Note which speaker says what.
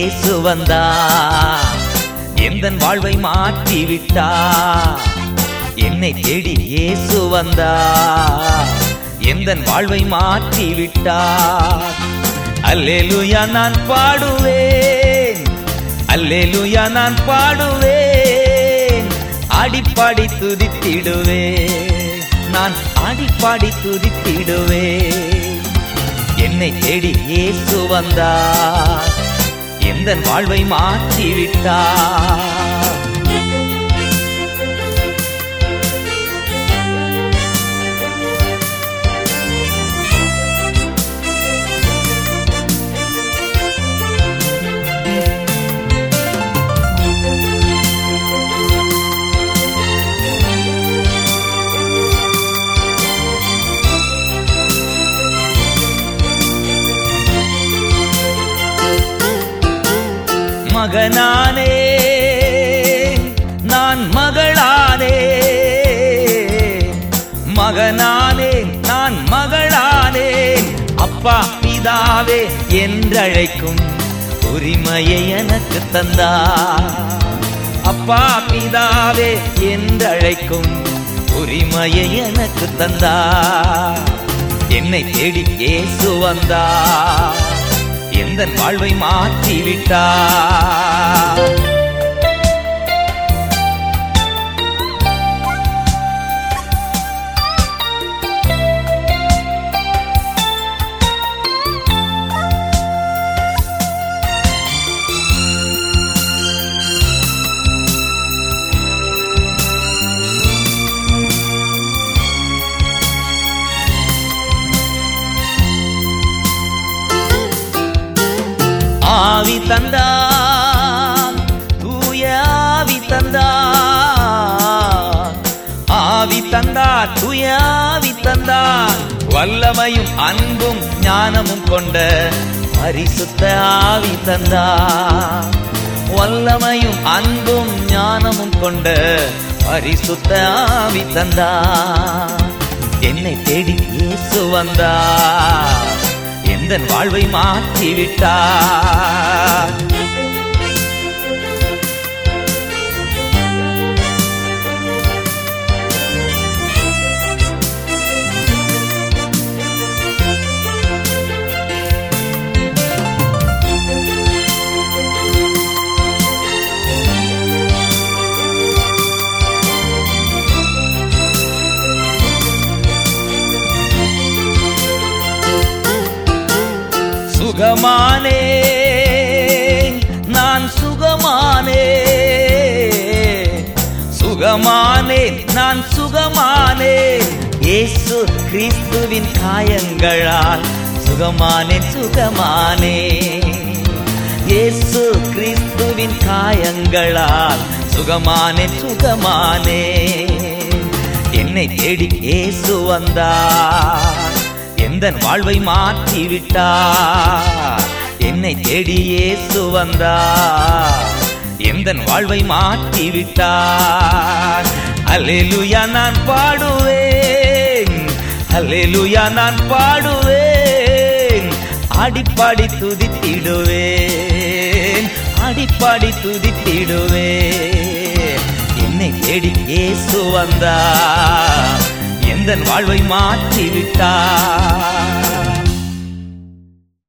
Speaker 1: இயேசு வந்தா எந்தன் வாழ்வை மாற்றி விட்டா என்னை தேடி இயேசு வந்தா எந்தன் வாழ்வை மாற்றி விட்டா அல்லேலூயா நான் பாடுவேன் அல்லேலூயா நான் பாடுவேன் ஆடிப்பாடி துதித்திடுவேன் நான் ஆடிப்பாடி துதித்திடுவேன் என்னை தேடி இயேசு வந்தார் எந்தன் வாழ்வை மாற்றி விட்டார் மகனானே நான் மகளானே மகனானே நான் மகளானே அப்பா பிதாவே என்றழைக்கும் உரிமையை எனக்கு தந்தா அப்பா பிதாவே என்றழைக்கும் உரிமையை எனக்கு தந்தா என்னை தேடி இயேசு வந்தா எந்த வாழ்வை மாற்றி விட்டார் ஆவி தந்தான் தூய ஆவி தந்தான் ஆவி தந்தார் தூய ஆவி தந்தார் வல்லமையும் அன்பும் ஞானமும் கொண்ட பரிசுத்த ஆவி தந்தார் வல்லமையும் அன்பும் ஞானமும் கொண்ட பரிசுத்த ஆவி தந்தார் என்னை தேடி இயேசு வந்தார் எந்தன் வாழ்வை மாற்றி விட்டார் சுகமானே நான் சுகமானே சுகமானே நான் சுகமானே இயேசு கிறிஸ்துவின் காயங்களால் சுகமானே சுகமானே இயேசு கிறிஸ்துவின் காயங்களால் சுகமானே சுகமானே என்னை தேடி இயேசு வந்தார் எந்தன் வாழ்வை மாற்றி விட்டார் என்னை தேடி இயேசு வந்தார் எந்தன் வாழ்வை மாற்றி விட்டார் அல்லேலூயா நான் பாடுவேன் அல்லேலூயா நான் பாடுவேன் ஆடிப்பாடி துதித்திடுவேன் ஆடிப்பாடி துதித்திடுவேன் என்னை தேடி இயேசு வந்தார் எந்தன் வாழ்வை மாற்றி விட்டார்